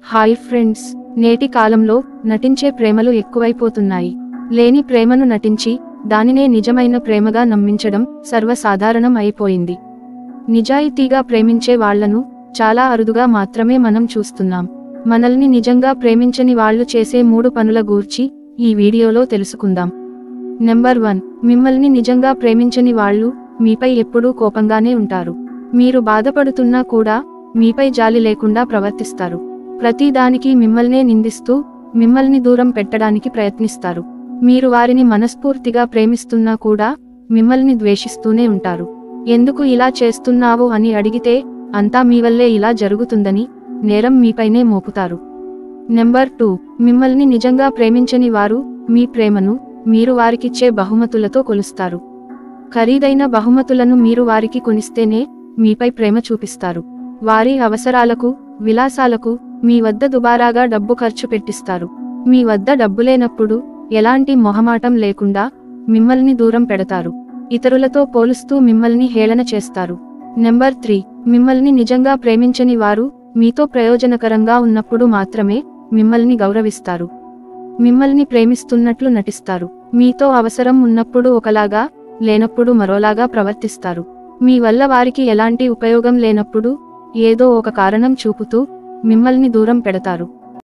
hi friends నేటి కాలంలో నటించే ప్రేమలు ఎక్కువైపోతున్నాయి లేని ప్రేమను నటించి దానినే నిజమైన ప్రేమగా నమ్మించడం సర్వసాధారణం అయిపోయింది నిజాయితీగా ప్రేమించే వాళ్లను చాలా అరుదుగా మాత్రమే మనం చూస్తున్నాం మనల్ని నిజంగా ప్రేమించని వాళ్ళు చేసే మూడు పనుల గూర్చి ఈ వీడియోలో తెలుసుకుందాం నెంబర్ వన్ మిమ్మల్ని నిజంగా ప్రేమించని వాళ్ళు మీపై ఎప్పుడూ కోపంగానే ఉంటారు మీరు బాధపడుతున్నా కూడా మీపై జాలి లేకుండా ప్రవర్తిస్తారు ప్రతిదానికి మిమ్మల్నే నిందిస్తూ మిమ్మల్ని దూరం పెట్టడానికి ప్రయత్నిస్తారు మీరు వారిని మనస్ఫూర్తిగా ప్రేమిస్తున్నా కూడా మిమ్మల్ని ద్వేషిస్తూనే ఉంటారు ఎందుకు ఇలా చేస్తున్నావు అని అడిగితే అంతా మీ వల్లే ఇలా జరుగుతుందని నేరం మీపైనే మోపుతారు నెంబర్ టూ మిమ్మల్ని నిజంగా ప్రేమించని వారు మీ ప్రేమను మీరు వారికిచ్చే బహుమతులతో కొలుస్తారు ఖరీదైన బహుమతులను మీరు వారికి కొనిస్తేనే మీపై ప్రేమ చూపిస్తారు వారి అవసరాలకు విలాసాలకు మీ వద్ద దుబారాగా డబ్బు ఖర్చు పెట్టిస్తారు మీ వద్ద డబ్బు లేనప్పుడు ఎలాంటి మొహమాటం లేకుండా మిమ్మల్ని దూరం పెడతారు ఇతరులతో పోలుస్తూ మిమ్మల్ని హేళన చేస్తారు నెంబర్ త్రీ మిమ్మల్ని నిజంగా ప్రేమించని వారు మీతో ప్రయోజనకరంగా ఉన్నప్పుడు మాత్రమే మిమ్మల్ని గౌరవిస్తారు మిమ్మల్ని ప్రేమిస్తున్నట్లు నటిస్తారు మీతో అవసరం ఉన్నప్పుడు ఒకలాగా లేనప్పుడు మరోలాగా ప్రవర్తిస్తారు మీ వల్ల వారికి ఎలాంటి ఉపయోగం లేనప్పుడు ఏదో ఒక కారణం చూపుతూ మిమ్మల్ని దూరం పెడతారు